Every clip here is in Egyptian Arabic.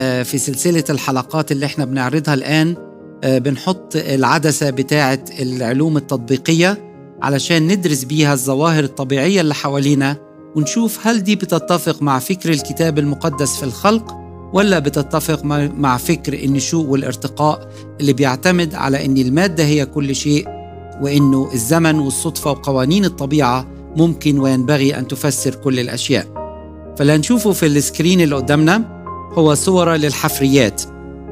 في سلسلة الحلقات اللي احنا بنعرضها الآن بنحط العدسة بتاعة العلوم التطبيقية علشان ندرس بيها الظواهر الطبيعية اللي حوالينا ونشوف هل دي بتتفق مع فكر الكتاب المقدس في الخلق ولا بتتفق مع فكر النشوء والارتقاء اللي بيعتمد على ان المادة هي كل شيء وانه الزمن والصدفة وقوانين الطبيعة ممكن وينبغي ان تفسر كل الاشياء. فاللي هنشوفه في السكرين اللي قدامنا هو صور للحفريات.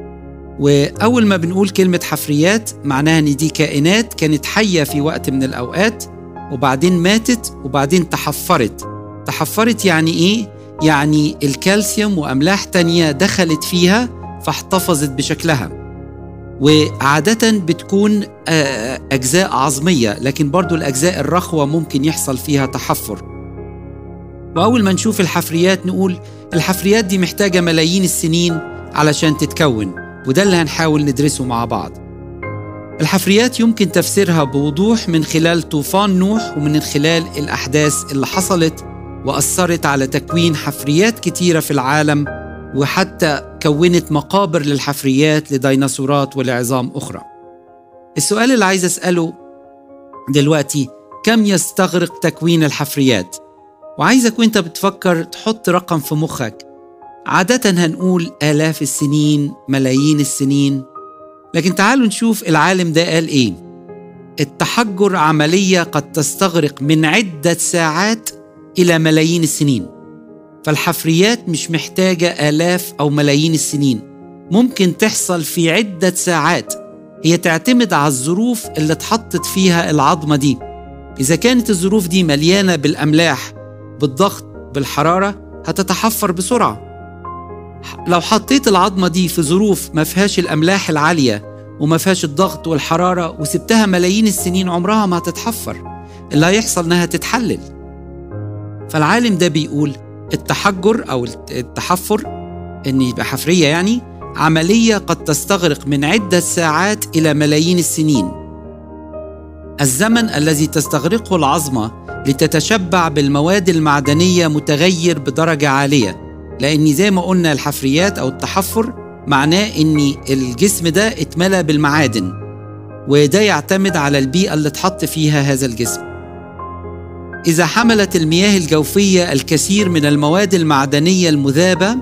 واول ما بنقول كلمة حفريات معناها ان دي كائنات كانت حية في وقت من الاوقات وبعدين ماتت وبعدين تحفرت. تحفرت يعني ايه؟ يعني الكالسيوم واملاح تانية دخلت فيها فاحتفظت بشكلها. وعادة بتكون أجزاء عظمية لكن برضو الأجزاء الرخوة ممكن يحصل فيها تحفر وأول ما نشوف الحفريات نقول الحفريات دي محتاجة ملايين السنين علشان تتكون وده اللي هنحاول ندرسه مع بعض الحفريات يمكن تفسيرها بوضوح من خلال طوفان نوح ومن خلال الأحداث اللي حصلت وأثرت على تكوين حفريات كتيرة في العالم وحتى كونت مقابر للحفريات لديناصورات ولعظام أخرى السؤال اللي عايز أسأله دلوقتي كم يستغرق تكوين الحفريات؟ وعايزك وانت بتفكر تحط رقم في مخك عادة هنقول آلاف السنين ملايين السنين لكن تعالوا نشوف العالم ده قال إيه التحجر عملية قد تستغرق من عدة ساعات إلى ملايين السنين فالحفريات مش محتاجة آلاف أو ملايين السنين ممكن تحصل في عدة ساعات هي تعتمد على الظروف اللي اتحطت فيها العظمة دي إذا كانت الظروف دي مليانة بالأملاح بالضغط بالحرارة هتتحفر بسرعة لو حطيت العظمة دي في ظروف ما فيهاش الأملاح العالية وما فيهاش الضغط والحرارة وسبتها ملايين السنين عمرها ما هتتحفر اللي هيحصل إنها تتحلل فالعالم ده بيقول التحجر أو التحفر إن يبقى حفرية يعني عملية قد تستغرق من عدة ساعات إلى ملايين السنين الزمن الذي تستغرقه العظمة لتتشبع بالمواد المعدنية متغير بدرجة عالية لأن زي ما قلنا الحفريات أو التحفر معناه إن الجسم ده اتملى بالمعادن وده يعتمد على البيئة اللي اتحط فيها هذا الجسم إذا حملت المياه الجوفية الكثير من المواد المعدنية المذابة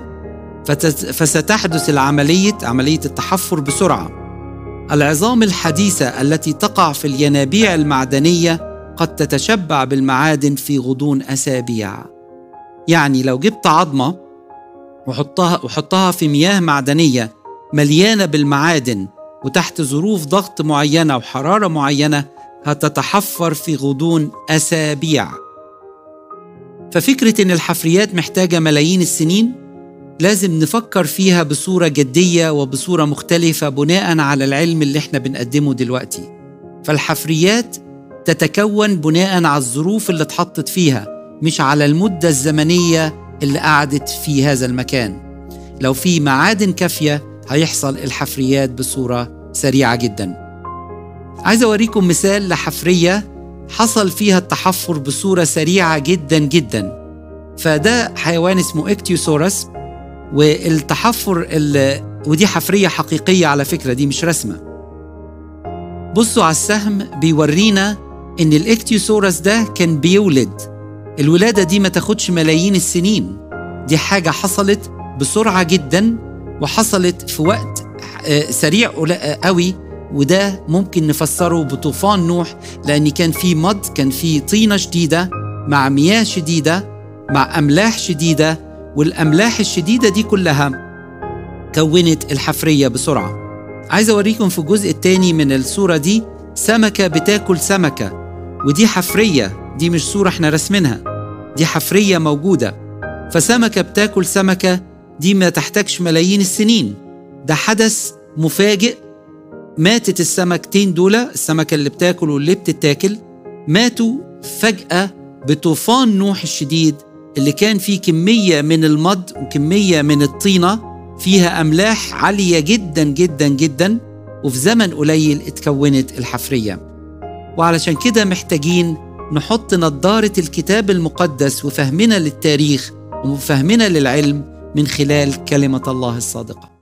فستحدث العملية عملية التحفر بسرعة. العظام الحديثة التي تقع في الينابيع المعدنية قد تتشبع بالمعادن في غضون أسابيع. يعني لو جبت عظمة وحطها وحطها في مياه معدنية مليانة بالمعادن وتحت ظروف ضغط معينة وحرارة معينة هتتحفر في غضون أسابيع. ففكرة إن الحفريات محتاجة ملايين السنين لازم نفكر فيها بصورة جدية وبصورة مختلفة بناء على العلم اللي احنا بنقدمه دلوقتي فالحفريات تتكون بناء على الظروف اللي اتحطت فيها مش على المدة الزمنية اللي قعدت في هذا المكان لو في معادن كافية هيحصل الحفريات بصورة سريعة جدا عايز أوريكم مثال لحفرية حصل فيها التحفر بصورة سريعة جدا جدا فده حيوان اسمه اكتيوسورس والتحفر ودي حفرية حقيقية على فكرة دي مش رسمة بصوا على السهم بيورينا ان الاكتيوسورس ده كان بيولد الولادة دي ما تاخدش ملايين السنين دي حاجة حصلت بسرعة جدا وحصلت في وقت سريع قوي وده ممكن نفسره بطوفان نوح لأن كان في مد كان في طينة شديدة مع مياه شديدة مع أملاح شديدة والأملاح الشديدة دي كلها كونت الحفرية بسرعة عايز أوريكم في الجزء الثاني من الصورة دي سمكة بتاكل سمكة ودي حفرية دي مش صورة احنا رسمينها دي حفرية موجودة فسمكة بتاكل سمكة دي ما تحتاجش ملايين السنين ده حدث مفاجئ ماتت السمكتين دول السمكة اللي بتاكل واللي بتتاكل ماتوا فجأة بطوفان نوح الشديد اللي كان فيه كمية من المض وكمية من الطينة فيها أملاح عالية جدا جدا جدا وفي زمن قليل اتكونت الحفرية وعلشان كده محتاجين نحط نظارة الكتاب المقدس وفهمنا للتاريخ وفهمنا للعلم من خلال كلمة الله الصادقة